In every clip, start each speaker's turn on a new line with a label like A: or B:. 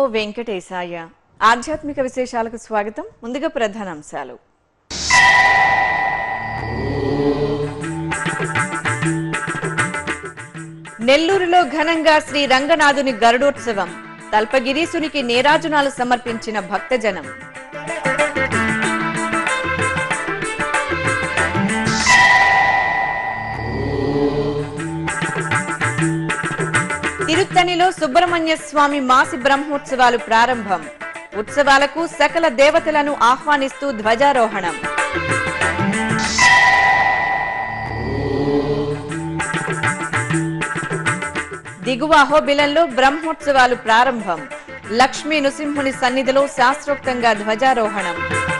A: వెంకటేశాయ ఆధ్యాత్మిక విశేషాలకు స్వాగతం ముందుగా ప్రధానాంశాలు నెల్లూరులో ఘనంగా శ్రీ రంగనాథుని గరుడోత్సవం తల్పగిరీసునికి నీరాజనాలు సమర్పించిన భక్తజనం తిరుత్తణిలో సుబ్రహ్మణ్య స్వామి మాసి బ్రహ్మోత్సవాలు ప్రారంభం ఉత్సవాలకు సకల దేవతలను ఆహ్వానిస్తూ ధ్వజారోహణం దిగువ అహోబిలంలో బ్రహ్మోత్సవాలు ప్రారంభం లక్ష్మీ నృసింహుని సన్నిధిలో శాస్త్రోక్తంగా ధ్వజారోహణం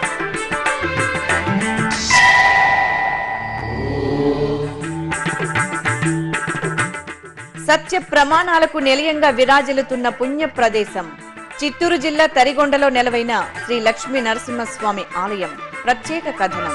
A: సత్య ప్రమాణాలకు నిలయంగా విరాజిల్లుతున్న పుణ్య ప్రదేశం చిత్తూరు జిల్లా తరిగొండలో నెలవైన శ్రీ లక్ష్మీ నరసింహస్వామి ఆలయం ప్రత్యేక కథనం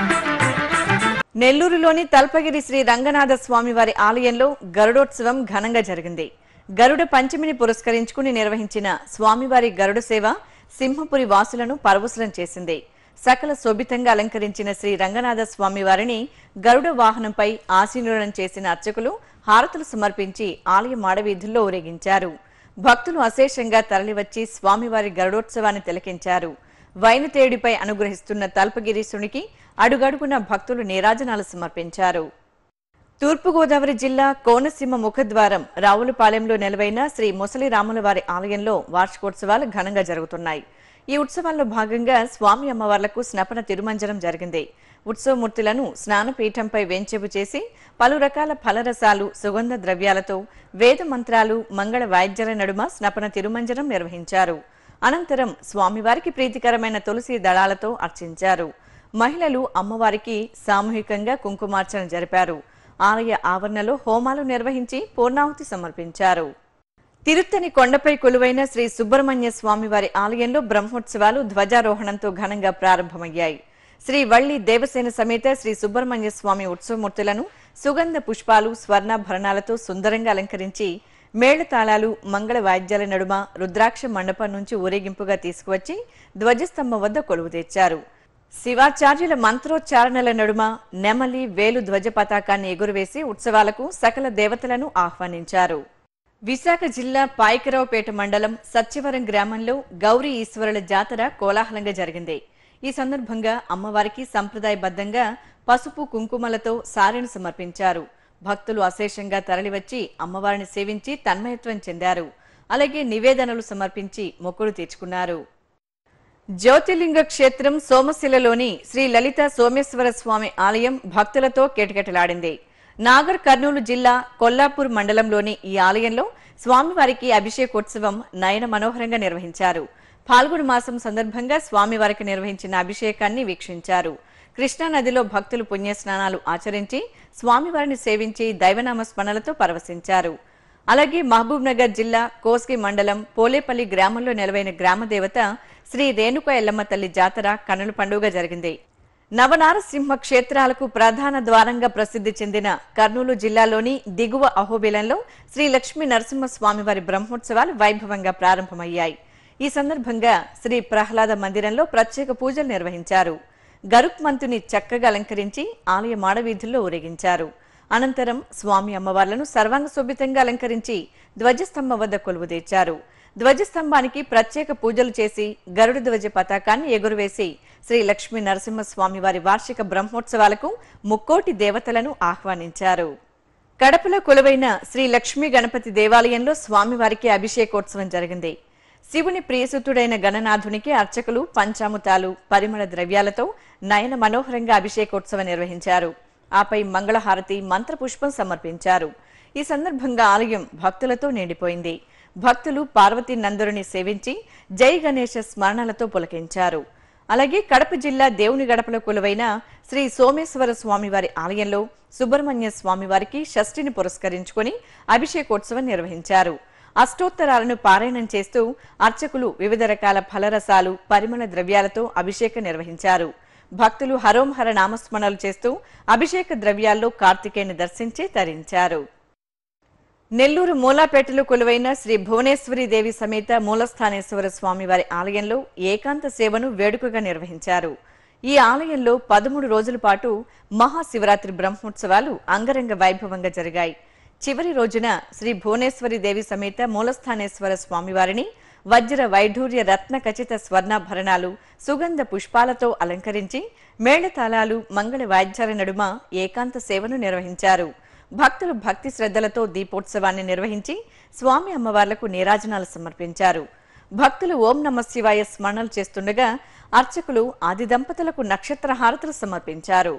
A: నెల్లూరులోని తల్పగిరి శ్రీ రంగనాథ స్వామి వారి ఆలయంలో గరుడోత్సవం ఘనంగా జరిగింది గరుడ పంచమిని పురస్కరించుకుని నిర్వహించిన స్వామివారి గరుడ సేవ సింహపురి వాసులను పరవశులం చేసింది సకల శోభితంగా అలంకరించిన శ్రీ రంగనాథ స్వామి వారిని గరుడ వాహనంపై ఆసీనులను చేసిన అర్చకులు హారతులు సమర్పించి ఆలయ మాడవీధుల్లో ఊరేగించారు భక్తులు అశేషంగా తరలివచ్చి స్వామివారి గరుడోత్సవాన్ని తిలకించారు వైనతేడిపై అనుగ్రహిస్తున్న తల్పగిరీశునికి అడుగడుగున భక్తులు నీరాజనాలు సమర్పించారు తూర్పుగోదావరి జిల్లా కోనసీమ ముఖద్వారం రావులపాలెంలో నెలవైన శ్రీ ముసలి రాముల వారి ఆలయంలో వార్షికోత్సవాలు ఘనంగా జరుగుతున్నాయి ఈ ఉత్సవాల్లో భాగంగా స్వామి అమ్మవార్లకు స్నపన తిరుమంజనం జరిగింది ఉత్సవమూర్తులను స్నానపీఠంపై వెంచెపు చేసి పలు రకాల ఫలరసాలు సుగంధ ద్రవ్యాలతో వేద మంత్రాలు మంగళ వాయిద్యాల నడుమ స్నపన తిరుమంజనం నిర్వహించారు అనంతరం స్వామివారికి ప్రీతికరమైన తులసి దళాలతో అర్చించారు మహిళలు అమ్మవారికి సామూహికంగా కుంకుమార్చన జరిపారు ఆలయ ఆవరణలో హోమాలు నిర్వహించి పూర్ణాహుతి సమర్పించారు తిరుత్తని కొండపై కొలువైన శ్రీ సుబ్రహ్మణ్య స్వామి వారి ఆలయంలో బ్రహ్మోత్సవాలు ధ్వజారోహణంతో ఘనంగా ప్రారంభమయ్యాయి శ్రీ వల్లి దేవసేన సమేత శ్రీ సుబ్రహ్మణ్య స్వామి ఉత్సవమూర్తులను సుగంధ పుష్పాలు స్వర్ణాభరణాలతో సుందరంగా అలంకరించి మేళతాళాలు మంగళ వాయిద్యాల నడుమ రుద్రాక్ష మండపం నుంచి ఊరేగింపుగా తీసుకువచ్చి ధ్వజస్తంభం వద్ద కొలువు తెచ్చారు శివాచార్యుల మంత్రోచ్చారణల నడుమ నెమలి వేలు ధ్వజ పతాకాన్ని ఎగురవేసి ఉత్సవాలకు సకల దేవతలను ఆహ్వానించారు విశాఖ జిల్లా పాయకరావుపేట మండలం సత్యవరం గ్రామంలో గౌరీ ఈశ్వరుల జాతర కోలాహలంగా జరిగింది ఈ సందర్భంగా అమ్మవారికి సంప్రదాయబద్ధంగా పసుపు కుంకుమలతో సారెను సమర్పించారు భక్తులు అశేషంగా తరలివచ్చి అమ్మవారిని సేవించి తన్మయత్వం చెందారు అలాగే నివేదనలు సమర్పించి మొక్కులు తీర్చుకున్నారు జ్యోతిర్లింగ క్షేత్రం సోమశిలలోని శ్రీ లలిత సోమేశ్వర స్వామి ఆలయం భక్తులతో కెటకెటలాడింది నాగర్ కర్నూలు జిల్లా కొల్లాపూర్ మండలంలోని ఈ ఆలయంలో స్వామివారికి అభిషేకోత్సవం నయన మనోహరంగా నిర్వహించారు పాల్గొన మాసం సందర్భంగా స్వామివారికి నిర్వహించిన అభిషేకాన్ని వీక్షించారు కృష్ణా నదిలో భక్తులు పుణ్యస్నానాలు ఆచరించి స్వామివారిని సేవించి దైవనామ స్మరణలతో పరవశించారు అలాగే మహబూబ్ నగర్ జిల్లా కోస్గి మండలం పోలేపల్లి గ్రామంలో నెలవైన గ్రామదేవత శ్రీ రేణుక ఎల్లమ్మ తల్లి జాతర కన్నుల పండుగ జరిగింది నవనారసింహ క్షేత్రాలకు ప్రధాన ద్వారంగా ప్రసిద్ధి చెందిన కర్నూలు జిల్లాలోని దిగువ అహోబిలంలో శ్రీ లక్ష్మీ నరసింహస్వామివారి బ్రహ్మోత్సవాలు వైభవంగా ప్రారంభమయ్యాయి ఈ సందర్భంగా శ్రీ ప్రహ్లాద మందిరంలో ప్రత్యేక పూజలు నిర్వహించారు గరుక్మంతుని చక్కగా అలంకరించి ఆలయ మాడవీధుల్లో ఊరేగించారు అనంతరం స్వామి అమ్మవార్లను సర్వాంగ శోభితంగా అలంకరించి ధ్వజస్తంభం వద్ద కొలువు తెచ్చారు ధ్వజస్తంభానికి ప్రత్యేక పూజలు చేసి గరుడ ధ్వజ పతాకాన్ని ఎగురవేసి శ్రీ లక్ష్మీ నరసింహస్వామి వారి వార్షిక బ్రహ్మోత్సవాలకు ముక్కోటి దేవతలను ఆహ్వానించారు కడపలో కొలువైన శ్రీ లక్ష్మీ గణపతి దేవాలయంలో స్వామివారికి అభిషేకోత్సవం జరిగింది శివుని ప్రియసుతుడైన గణనాథునికి అర్చకులు పంచాముతాలు పరిమళ ద్రవ్యాలతో నయన మనోహరంగా అభిషేకోత్సవం నిర్వహించారు ఆపై మంగళహారతి మంత్రపుష్పం సమర్పించారు ఈ సందర్భంగా ఆలయం భక్తులతో నిండిపోయింది భక్తులు పార్వతీ నందురుని సేవించి జై గణేశ స్మరణలతో పులకించారు అలాగే కడప జిల్లా దేవుని గడపలో కొలువైన శ్రీ సోమేశ్వర స్వామివారి ఆలయంలో సుబ్రహ్మణ్య స్వామివారికి షష్ఠిని పురస్కరించుకొని అభిషేకోత్సవం నిర్వహించారు అష్టోత్తరాలను పారాయణం చేస్తూ అర్చకులు వివిధ రకాల ఫలరసాలు పరిమళ ద్రవ్యాలతో అభిషేకం నిర్వహించారు భక్తులు హరోంహర నామస్మరణలు చేస్తూ అభిషేక ద్రవ్యాల్లో కార్తికేయుని దర్శించి తరించారు నెల్లూరు మూలాపేటలో కొలువైన శ్రీ భువనేశ్వరి దేవి సమేత మూలస్థానేశ్వర స్వామివారి ఆలయంలో ఏకాంత సేవను వేడుకగా నిర్వహించారు ఈ ఆలయంలో పదమూడు రోజుల పాటు మహాశివరాత్రి బ్రహ్మోత్సవాలు అంగరంగ వైభవంగా జరిగాయి చివరి రోజున శ్రీ భువనేశ్వరి దేవి సమేత మూలస్థానేశ్వర స్వామివారిని వజ్ర వైఢూర్య రత్న ఖచిత స్వర్ణాభరణాలు సుగంధ పుష్పాలతో అలంకరించి మేళతాళాలు మంగళ వాయిద్యాల నడుమ ఏకాంత సేవను నిర్వహించారు భక్తులు భక్తి శ్రద్ధలతో దీపోత్సవాన్ని నిర్వహించి స్వామి అమ్మవార్లకు నీరాజనాలు సమర్పించారు భక్తులు ఓం నమ శివాయ స్మరణలు చేస్తుండగా అర్చకులు ఆది దంపతులకు నక్షత్ర హారతులు సమర్పించారు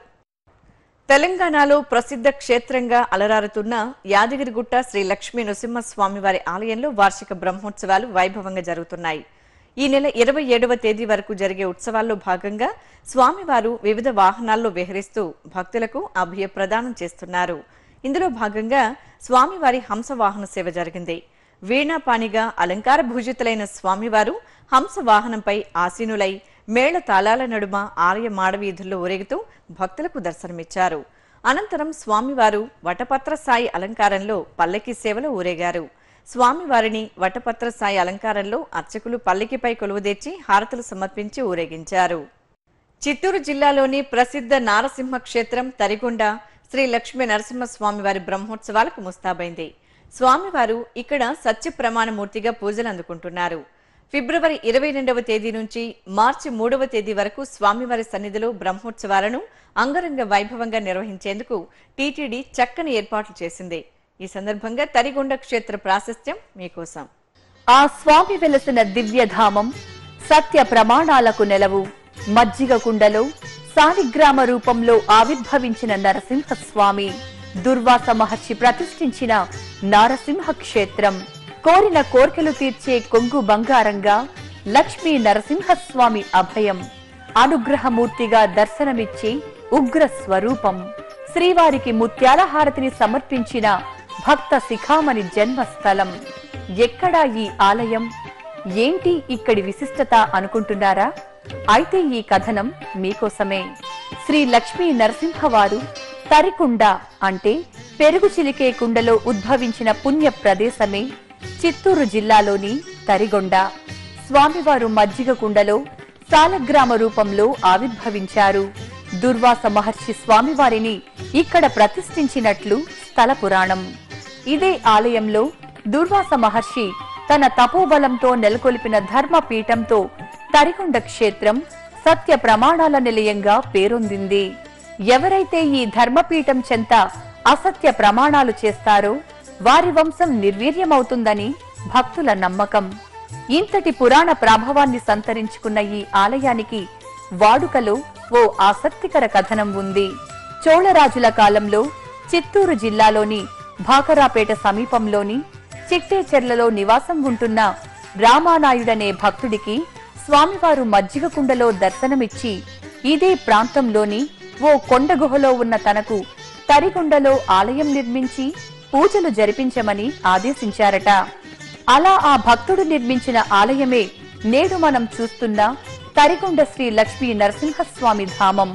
A: తెలంగాణలో ప్రసిద్ధ క్షేత్రంగా అలరారుతున్న యాదగిరిగుట్ట శ్రీ లక్ష్మీ నృసింహస్వామివారి ఆలయంలో వార్షిక బ్రహ్మోత్సవాలు వైభవంగా జరుగుతున్నాయి ఈ నెల ఇరవై ఏడవ తేదీ వరకు జరిగే ఉత్సవాల్లో భాగంగా స్వామివారు వివిధ వాహనాల్లో విహరిస్తూ భక్తులకు అభయ ప్రదానం చేస్తున్నారు ఇందులో భాగంగా స్వామివారి హంస వాహన సేవ జరిగింది వీణాపానిగా అలంకార భూజితులైన స్వామివారు హంస వాహనంపై ఆసీనులై మేళ తాళాల నడుమ ఆలయ మాడవీధుల్లో ఊరేగుతూ భక్తులకు దర్శనమిచ్చారు అనంతరం స్వామివారు వటపత్ర సాయి అలంకారంలో పల్లకి సేవలో ఊరేగారు స్వామివారిని వటపత్ర సాయి అలంకారంలో అర్చకులు పల్లకిపై కొలువుదీర్చి హారతులు సమర్పించి ఊరేగించారు చిత్తూరు జిల్లాలోని ప్రసిద్ధ నారసింహ క్షేత్రం తరిగొండ శ్రీ లక్ష్మీ నరసింహస్వామి వారి బ్రహ్మోత్సవాలకు ముస్తాబైంది స్వామివారు ఇక్కడ సత్య ప్రమాణమూర్తిగా పూజలు అందుకుంటున్నారు ఫిబ్రవరి ఇరవై రెండవ తేదీ నుంచి మార్చి మూడవ తేదీ వరకు స్వామివారి సన్నిధిలో బ్రహ్మోత్సవాలను అంగరంగ వైభవంగా నిర్వహించేందుకు టీటీడీ చక్కని ఏర్పాట్లు చేసింది ఈ సందర్భంగా తరిగొండ క్షేత్ర ప్రాశస్త్యం మీకోసం
B: ఆ స్వామి వెలసిన దివ్యధామం సత్య ప్రమాణాలకు నెలవు మజ్జిగ కుండలో సాలిగ్రామ రూపంలో ఆవిర్భవించిన నరసింహస్వామి దుర్వాస మహర్షి ప్రతిష్ఠించిన నారసింహ క్షేత్రం కోరిన కోర్కెలు తీర్చే కొంగు బంగారంగా లక్ష్మీ నరసింహస్వామి అభయం అనుగ్రహమూర్తిగా దర్శనమిచ్చి ఉగ్ర స్వరూపం శ్రీవారికి ముత్యాల హారతిని సమర్పించిన భక్త శిఖామణి జన్మస్థలం ఎక్కడా ఈ ఆలయం ఏంటి ఇక్కడి విశిష్టత అనుకుంటున్నారా అయితే ఈ కథనం మీకోసమే శ్రీ లక్ష్మీ నరసింహవారు తరికుండ అంటే పెరుగు చిలికే కుండలో ఉద్భవించిన పుణ్య ప్రదేశమే చిత్తూరు జిల్లాలోని తరిగొండ స్వామివారు మజ్జిగ కుండలో సాలగ్రామ రూపంలో ఆవిర్భవించారు దుర్వాస మహర్షి స్వామివారిని ఇక్కడ ప్రతిష్ఠించినట్లు స్థల పురాణం ఇదే ఆలయంలో దుర్వాస మహర్షి తన తపోబలంతో నెలకొల్పిన ధర్మపీఠంతో తరికొండ క్షేత్రం సత్య ప్రమాణాల నిలయంగా పేరొందింది ఎవరైతే ఈ ధర్మపీఠం చెంత అసత్య ప్రమాణాలు చేస్తారో వారి వంశం నిర్వీర్యమవుతుందని భక్తుల నమ్మకం ఇంతటి పురాణ ప్రాభవాన్ని సంతరించుకున్న ఈ ఆలయానికి వాడుకలో ఓ ఆసక్తికర కథనం ఉంది చోళరాజుల కాలంలో చిత్తూరు జిల్లాలోని భాకరాపేట సమీపంలోని చిట్టేచెర్లలో నివాసం ఉంటున్న రామానాయుడనే భక్తుడికి స్వామివారు మజ్జిగ కుండలో దర్శనమిచ్చి ఇదే ప్రాంతంలోని ఓ కొండ గుహలో ఉన్న తనకు తరిగుండలో ఆలయం నిర్మించి పూజలు జరిపించమని ఆదేశించారట అలా ఆ భక్తుడు నిర్మించిన ఆలయమే నేడు మనం చూస్తున్న తరిగొండ శ్రీ లక్ష్మీ నరసింహస్వామి ధామం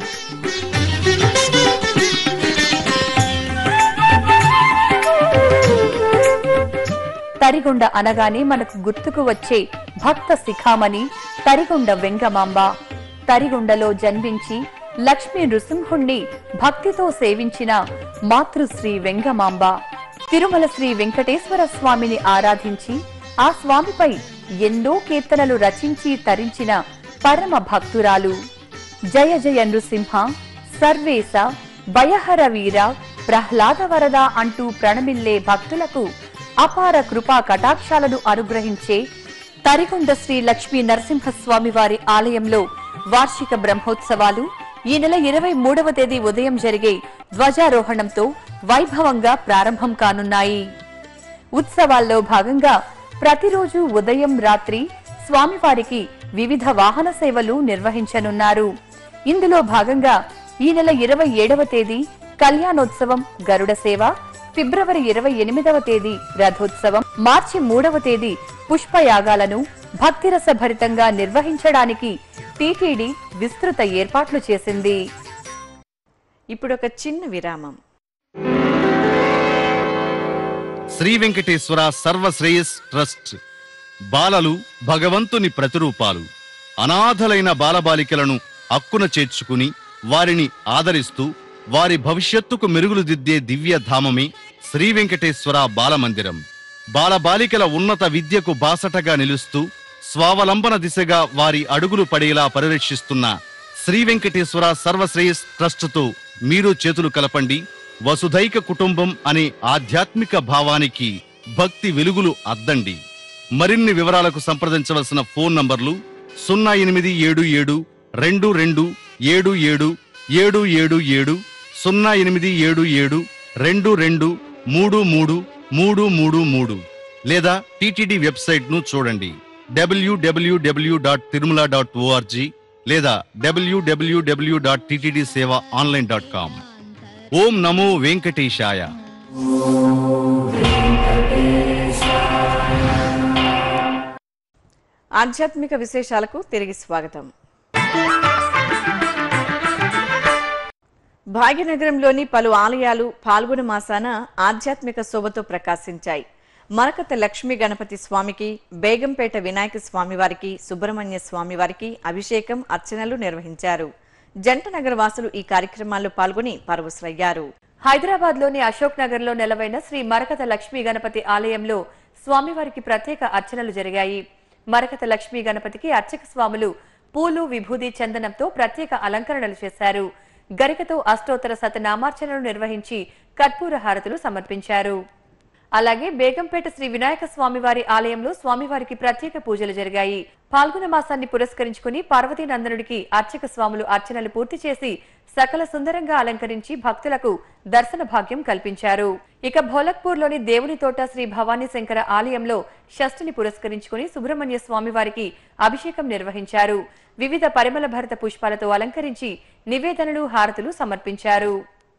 B: తరిగొండ అనగానే మనకు గుర్తుకు వచ్చే భక్త శిఖామణి తరిగొండ వెంగమాంబ తరిగొండలో జన్మించి లక్ష్మీ నృసింహుణ్ణి భక్తితో సేవించిన మాతృశ్రీ వెంగమాంబ తిరుమల శ్రీ వెంకటేశ్వర స్వామిని ఆరాధించి ఆ స్వామిపై ఎన్నో కీర్తనలు రచించి తరించిన పరమ భక్తురాలు జయ జయ నృసింహ సర్వేశ భయహర వీర ప్రహ్లాద వరద అంటూ ప్రణమిల్లే భక్తులకు అపార కృపా కటాక్షాలను అనుగ్రహించే తరికొండ శ్రీ లక్ష్మీ నరసింహస్వామి వారి ఆలయంలో వార్షిక బ్రహ్మోత్సవాలు ఈ నెల ఇరవై మూడవ తేదీ ఉదయం జరిగే ధ్వజారోహణంతో వైభవంగా ప్రారంభం కానున్నాయి ఉత్సవాల్లో భాగంగా ప్రతిరోజు ఉదయం రాత్రి స్వామివారికి వివిధ వాహన సేవలు నిర్వహించనున్నారు ఇందులో భాగంగా ఈ నెల ఇరవై ఏడవ తేదీ కళ్యాణోత్సవం గరుడ సేవ ఫిబ్రవరి ఇరవై ఎనిమిదవ తేదీ రథోత్సవం మార్చి మూడవ తేదీ పుష్పయాగాలను భక్తిరస భరితంగా నిర్వహించడానికి టీటీడీ విస్తృత ఏర్పాట్లు చేసింది
A: ఇప్పుడు ఒక చిన్న విరామం
C: శ్రీ వెంకటేశ్వర సర్వశ్రేయస్ ట్రస్ట్ బాలలు భగవంతుని ప్రతిరూపాలు అనాథలైన బాలబాలికలను అక్కున చేర్చుకుని వారిని ఆదరిస్తూ వారి భవిష్యత్తుకు మెరుగులు దిద్దే దివ్య ధామమే శ్రీ వెంకటేశ్వర బాలమందిరం బాలబాలికల ఉన్నత విద్యకు బాసటగా నిలుస్తూ స్వావలంబన దిశగా వారి అడుగులు పడేలా పరిరక్షిస్తున్న శ్రీ వెంకటేశ్వర సర్వశ్రేయస్ ట్రస్టుతో మీరు చేతులు కలపండి వసుధైక కుటుంబం అనే ఆధ్యాత్మిక భావానికి భక్తి వెలుగులు అద్దండి మరిన్ని వివరాలకు సంప్రదించవలసిన ఫోన్ నంబర్లు సున్నా ఎనిమిది ఏడు ఏడు రెండు రెండు ఏడు ఏడు ఏడు ఏడు ఏడు సున్నా ఎనిమిది ఏడు ఏడు రెండు రెండు మూడు మూడు మూడు మూడు మూడు లేదా టిటిడి వెబ్సైట్ ను చూడండి W W W dot Tirumala dot O R G లేదా W W W dot TTD Seva online dot com ఓం నమో వెంకటేశాయ
A: ఆధ్యాత్మిక విశేషాలకు తిరిగి స్వాగతం భాగ్యనగరంలోని పలు ఆలయాలు పాల్గొన మాసాన ఆధ్యాత్మిక శోభతో ప్రకాశించాయి మరకత లక్ష్మీ గణపతి స్వామికి బేగంపేట వినాయక స్వామివారికి సుబ్రహ్మణ్య స్వామివారికి అభిషేకం అర్చనలు నిర్వహించారు జంట నగర వాసులు ఈ కార్యక్రమాల్లో పాల్గొని పరవశులయ్యారు
B: హైదరాబాద్ లోని అశోక్ నగర్ లో నెలవైన శ్రీ మరకత లక్ష్మీ గణపతి ఆలయంలో స్వామివారికి ప్రత్యేక అర్చనలు జరిగాయి మరకత లక్ష్మీ గణపతికి అర్చక స్వాములు పూలు విభూది చందనంతో ప్రత్యేక అలంకరణలు చేశారు గరికతో అష్టోత్తర శతనామార్చనలు నిర్వహించి కర్పూర హారతులు సమర్పించారు అలాగే బేగంపేట శ్రీ వినాయక స్వామివారి ఆలయంలో స్వామివారికి ప్రత్యేక పూజలు జరిగాయి పాల్గొన మాసాన్ని పురస్కరించుకుని పార్వతీ నందనుడికి అర్చక స్వాములు అర్చనలు పూర్తి చేసి సకల సుందరంగా అలంకరించి భక్తులకు దర్శన భాగ్యం కల్పించారు ఇక భోలక్పూర్ లోని దేవుని తోట శ్రీ భవానీ శంకర ఆలయంలో షష్ఠిని పురస్కరించుకుని సుబ్రహ్మణ్య స్వామివారికి అభిషేకం నిర్వహించారు వివిధ పరిమళ భరిత పుష్పాలతో అలంకరించి నివేదనలు హారతులు సమర్పించారు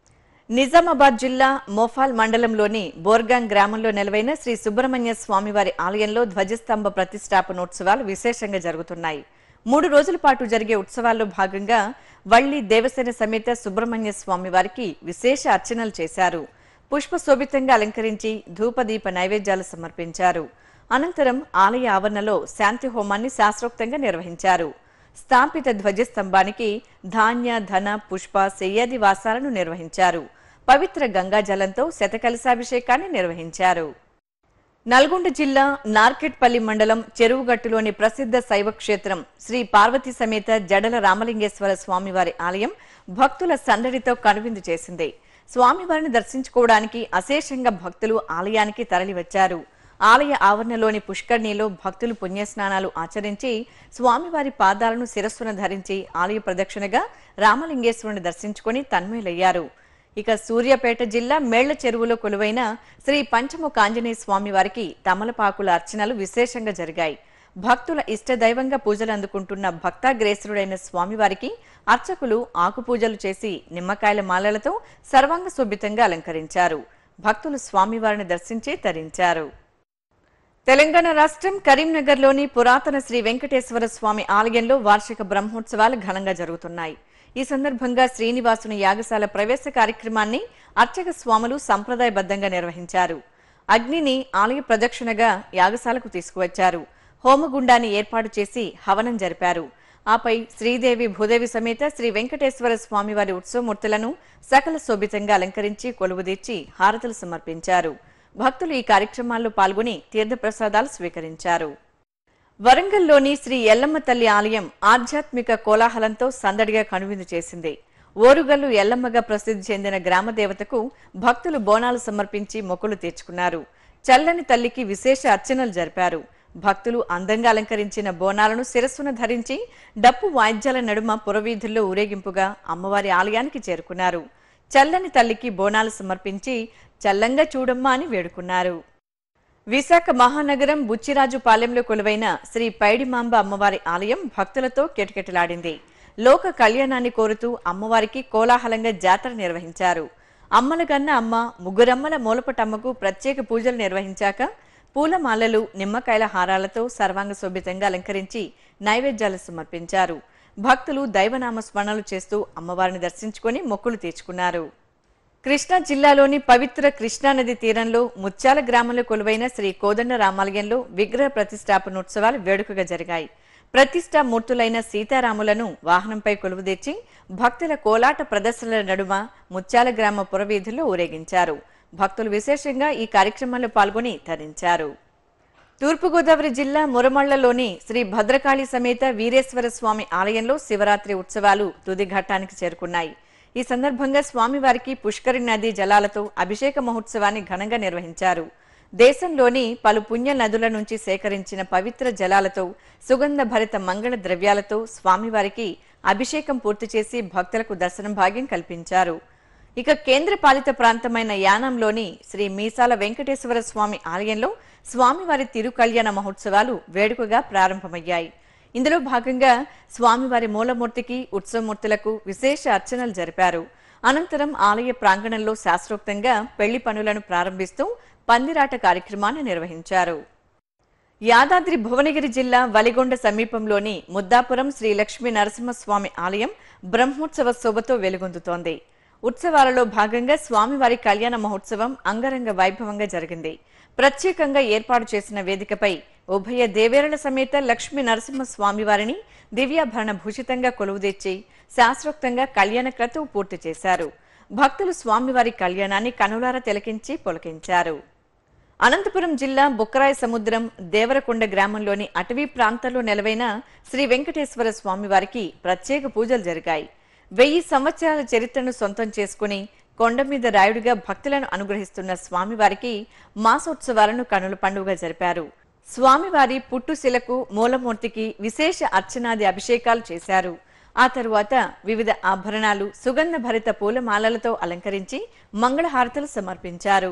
A: నిజామాబాద్ జిల్లా మోఫాల్ మండలంలోని బోర్గాంగ్ గ్రామంలో నెలవైన శ్రీ సుబ్రహ్మణ్య స్వామివారి ఆలయంలో ధ్వజస్తంభ ప్రతిష్టాపనోత్సవాలు విశేషంగా జరుగుతున్నాయి మూడు రోజుల పాటు జరిగే ఉత్సవాల్లో భాగంగా వల్లి దేవసేన సమేత సుబ్రహ్మణ్య స్వామివారికి విశేష అర్చనలు చేశారు పుష్ప శోభితంగా అలంకరించి ధూపదీప నైవేద్యాలు సమర్పించారు అనంతరం ఆలయ ఆవరణలో శాంతి హోమాన్ని శాస్త్రోక్తంగా నిర్వహించారు స్థాపిత ధ్వజస్తంభానికి ధాన్య ధన పుష్ప శయ్యాది వాసాలను నిర్వహించారు పవిత్ర గంగాజలంతో శతకలశాభిషేకాన్ని నిర్వహించారు నల్గొండ జిల్లా నార్కెట్పల్లి మండలం చెరువుగట్టులోని ప్రసిద్ధ శైవ క్షేత్రం శ్రీ పార్వతీ సమేత జడల రామలింగేశ్వర స్వామివారి ఆలయం భక్తుల సందడితో కనువిందు చేసింది స్వామివారిని దర్శించుకోవడానికి అశేషంగా భక్తులు ఆలయానికి తరలివచ్చారు ఆలయ ఆవరణలోని పుష్కర్ణిలో భక్తులు పుణ్యస్నానాలు ఆచరించి స్వామివారి పాదాలను శిరస్సున ధరించి ఆలయ ప్రదక్షిణగా రామలింగేశ్వరుని దర్శించుకుని తన్మయులయ్యారు ఇక సూర్యాపేట జిల్లా మేళ్ల చెరువులో కొలువైన శ్రీ పంచముఖ ఆంజనేయ స్వామి వారికి తమలపాకుల అర్చనలు విశేషంగా జరిగాయి భక్తుల ఇష్టదైవంగా పూజలు అందుకుంటున్న భక్తాగ్రేసురుడైన స్వామివారికి అర్చకులు ఆకు పూజలు చేసి నిమ్మకాయల మాలలతో సర్వాంగ శోభితంగా అలంకరించారు భక్తులు స్వామివారిని దర్శించి తరించారు తెలంగాణ రాష్ట్రం కరీంనగర్లోని పురాతన శ్రీ వెంకటేశ్వర స్వామి ఆలయంలో వార్షిక బ్రహ్మోత్సవాలు ఘనంగా జరుగుతున్నాయి ఈ సందర్భంగా శ్రీనివాసుని యాగశాల ప్రవేశ కార్యక్రమాన్ని అర్చక స్వాములు సంప్రదాయబద్ధంగా నిర్వహించారు అగ్నిని ఆలయ ప్రదక్షిణగా యాగశాలకు తీసుకువచ్చారు హోమగుండాన్ని ఏర్పాటు చేసి హవనం జరిపారు ఆపై శ్రీదేవి భూదేవి సమేత శ్రీ వెంకటేశ్వర స్వామివారి ఉత్సవమూర్తులను సకల శోభితంగా అలంకరించి కొలువుదీర్చి హారతులు సమర్పించారు భక్తులు ఈ కార్యక్రమాల్లో పాల్గొని తీర్థప్రసాదాలు స్వీకరించారు వరంగల్లోని శ్రీ ఎల్లమ్మ తల్లి ఆలయం ఆధ్యాత్మిక కోలాహలంతో సందడిగా కనువిందు చేసింది ఓరుగల్లు ఎల్లమ్మగా ప్రసిద్ధి చెందిన గ్రామ దేవతకు భక్తులు బోనాలు సమర్పించి మొక్కులు తీర్చుకున్నారు చల్లని తల్లికి విశేష అర్చనలు జరిపారు భక్తులు అందంగా అలంకరించిన బోనాలను శిరస్సున ధరించి డప్పు వాయిద్యాల నడుమ పురవీధుల్లో ఊరేగింపుగా అమ్మవారి ఆలయానికి చేరుకున్నారు చల్లని తల్లికి బోనాలు సమర్పించి చల్లంగా చూడమ్మా అని వేడుకున్నారు విశాఖ మహానగరం బుచ్చిరాజుపాలెంలో కొలువైన శ్రీ పైడిమాంబ అమ్మవారి ఆలయం భక్తులతో కిటకిటలాడింది లోక కళ్యాణాన్ని కోరుతూ అమ్మవారికి కోలాహలంగా జాతర నిర్వహించారు అమ్మల గన్న అమ్మ ముగ్గురమ్మల మూలపటమ్మకు ప్రత్యేక పూజలు నిర్వహించాక పూలమాలలు నిమ్మకాయల హారాలతో సర్వాంగ శోభితంగా అలంకరించి నైవేద్యాలు సమర్పించారు భక్తులు దైవనామ స్మరణలు చేస్తూ అమ్మవారిని దర్శించుకొని మొక్కులు తీర్చుకున్నారు కృష్ణా జిల్లాలోని పవిత్ర కృష్ణానది తీరంలో ముత్యాల గ్రామంలో కొలువైన శ్రీ కోదండ రామాలయంలో విగ్రహ ప్రతిష్టాపనోత్సవాలు వేడుకగా జరిగాయి ప్రతిష్టా మూర్తులైన సీతారాములను వాహనంపై కొలువుదీర్చి భక్తుల కోలాట ప్రదర్శనల నడుమ ముత్యాల గ్రామ పురవీధుల్లో ఊరేగించారు భక్తులు విశేషంగా ఈ కార్యక్రమంలో పాల్గొని తరించారు తూర్పుగోదావరి జిల్లా మురమళ్లలోని శ్రీ భద్రకాళి సమేత వీరేశ్వర స్వామి ఆలయంలో శివరాత్రి ఉత్సవాలు తుది ఘట్టానికి చేరుకున్నాయి ఈ సందర్భంగా స్వామివారికి పుష్కరి నది జలాలతో అభిషేక మహోత్సవాన్ని ఘనంగా నిర్వహించారు దేశంలోని పలు పుణ్య నదుల నుంచి సేకరించిన పవిత్ర జలాలతో సుగంధ భరిత మంగళ ద్రవ్యాలతో స్వామివారికి అభిషేకం పూర్తి చేసి భక్తులకు దర్శనం భాగ్యం కల్పించారు ఇక కేంద్ర పాలిత ప్రాంతమైన యానంలోని శ్రీ మీసాల వెంకటేశ్వర స్వామి ఆలయంలో స్వామివారి తిరుకళ్యాణ మహోత్సవాలు వేడుకగా ప్రారంభమయ్యాయి ఇందులో భాగంగా స్వామివారి మూలమూర్తికి ఉత్సవమూర్తులకు విశేష అర్చనలు జరిపారు అనంతరం ఆలయ ప్రాంగణంలో శాస్త్రోక్తంగా పెళ్లి పనులను ప్రారంభిస్తూ పందిరాట కార్యక్రమాన్ని నిర్వహించారు యాదాద్రి భువనగిరి జిల్లా వలిగొండ సమీపంలోని ముద్దాపురం శ్రీ లక్ష్మీ నరసింహస్వామి ఆలయం బ్రహ్మోత్సవ శోభతో వెలుగొందుతోంది ఉత్సవాలలో భాగంగా స్వామివారి కళ్యాణ మహోత్సవం అంగరంగ వైభవంగా జరిగింది ప్రత్యేకంగా ఏర్పాటు చేసిన వేదికపై ఉభయ దేవేరుల సమేత లక్ష్మీ నరసింహ స్వామివారిని దివ్యాభరణ భూషితంగా కొలువుదీర్చి శాస్త్రోక్తంగా కళ్యాణ క్రతువు పూర్తి చేశారు భక్తులు స్వామివారి కళ్యాణాన్ని కనులార తిలకించి పులకించారు అనంతపురం జిల్లా బుక్కరాయ సముద్రం దేవరకొండ గ్రామంలోని అటవీ ప్రాంతంలో నెలవైన శ్రీ వెంకటేశ్వర స్వామివారికి ప్రత్యేక పూజలు జరిగాయి వెయ్యి సంవత్సరాల చరిత్రను సొంతం చేసుకుని కొండ మీద రాయుడిగా భక్తులను అనుగ్రహిస్తున్న స్వామివారికి మాసోత్సవాలను కనుల పండుగ జరిపారు స్వామివారి పుట్టుశిలకు మూలమూర్తికి విశేష అర్చనాది అభిషేకాలు చేశారు ఆ తరువాత వివిధ ఆభరణాలు సుగంధ భరిత పూలమాలలతో అలంకరించి మంగళహారతులు సమర్పించారు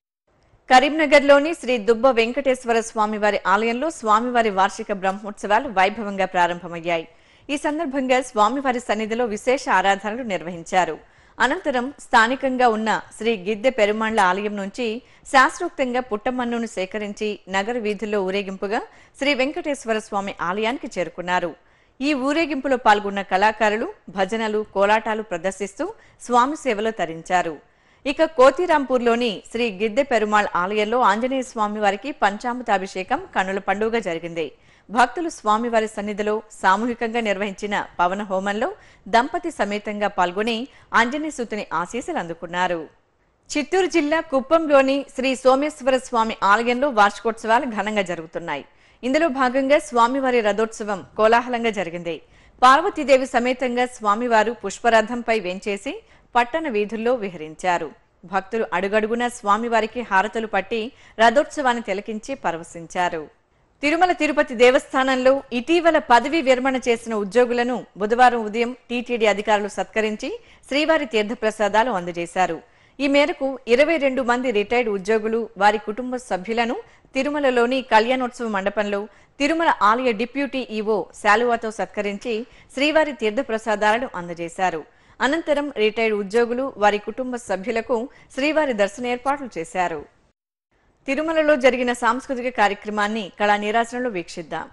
A: కరీంనగర్లోని శ్రీ దుబ్బ వెంకటేశ్వర స్వామివారి ఆలయంలో స్వామివారి వార్షిక బ్రహ్మోత్సవాలు వైభవంగా ప్రారంభమయ్యాయి ఈ సందర్భంగా స్వామివారి సన్నిధిలో విశేష ఆరాధనలు నిర్వహించారు అనంతరం స్థానికంగా ఉన్న శ్రీ గిద్దె పెరుమాండ్ల ఆలయం నుంచి శాస్త్రోక్తంగా పుట్టమన్నును సేకరించి నగర వీధుల్లో ఊరేగింపుగా శ్రీ వెంకటేశ్వర స్వామి ఆలయానికి చేరుకున్నారు ఈ ఊరేగింపులో పాల్గొన్న కళాకారులు భజనలు కోలాటాలు ప్రదర్శిస్తూ స్వామి సేవలో తరించారు ఇక కోతిరాంపూర్లోని శ్రీ గిద్దె పెరుమాళ్ ఆలయంలో ఆంజనేయ స్వామి వారికి పంచామృతాభిషేకం కన్నుల పండుగ జరిగింది భక్తులు స్వామివారి సన్నిధిలో సామూహికంగా నిర్వహించిన పవన హోమంలో దంపతి సమేతంగా పాల్గొని ఆంజనేయ సుతుని ఆశీస్సులు అందుకున్నారు చిత్తూరు జిల్లా కుప్పంలోని శ్రీ సోమేశ్వర స్వామి ఆలయంలో వార్షికోత్సవాలు ఘనంగా జరుగుతున్నాయి ఇందులో భాగంగా స్వామివారి రథోత్సవం కోలాహలంగా జరిగింది పార్వతీదేవి సమేతంగా స్వామివారు పుష్పరథంపై వేంచేసి పట్టణ వీధుల్లో విహరించారు భక్తులు అడుగడుగునా స్వామివారికి హారతులు పట్టి రథోత్సవాన్ని తిలకించి పరవశించారు తిరుమల తిరుపతి దేవస్థానంలో ఇటీవల పదవీ విరమణ చేసిన ఉద్యోగులను బుధవారం ఉదయం టీటీడీ అధికారులు సత్కరించి శ్రీవారి తీర్థప్రసాదాలు అందజేశారు ఈ మేరకు ఇరవై రెండు మంది రిటైర్డ్ ఉద్యోగులు వారి కుటుంబ సభ్యులను తిరుమలలోని కళ్యాణోత్సవ మండపంలో తిరుమల ఆలయ డిప్యూటీ ఈవో శాలువాతో సత్కరించి శ్రీవారి తీర్థప్రసాదాలను అందజేశారు అనంతరం రిటైర్డ్ ఉద్యోగులు వారి కుటుంబ సభ్యులకు శ్రీవారి దర్శన ఏర్పాట్లు చేశారు తిరుమలలో జరిగిన సాంస్కృతిక కార్యక్రమాన్ని కళా నీరాజనంలో వీక్షిద్దాం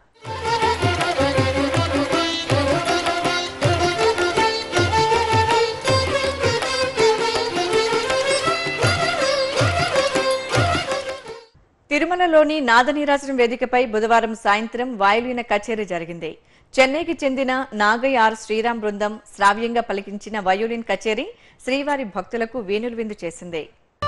A: తిరుమలలోని నాదనీరాజనం వేదికపై బుధవారం సాయంత్రం వాయులీన కచేరీ జరిగింది చెన్నైకి చెందిన నాగయ్య ఆర్ శ్రీరామ్ బృందం శ్రావ్యంగా పలికించిన వయోలిన్ కచేరీ శ్రీవారి భక్తులకు వేణులు విందు చేసింది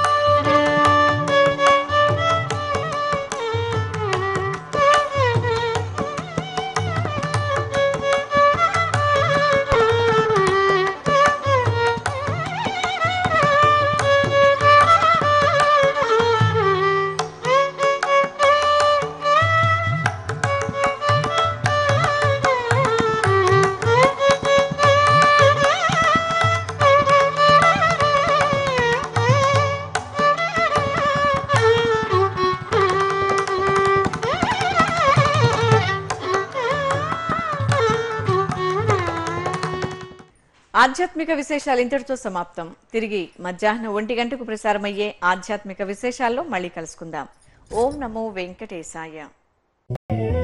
A: ఆధ్యాత్మిక విశేషాలు ఇంతటితో సమాప్తం తిరిగి మధ్యాహ్నం ఒంటి గంటకు ప్రసారమయ్యే ఆధ్యాత్మిక విశేషాల్లో మళ్ళీ కలుసుకుందాం ఓం నమో వెంకటేశాయ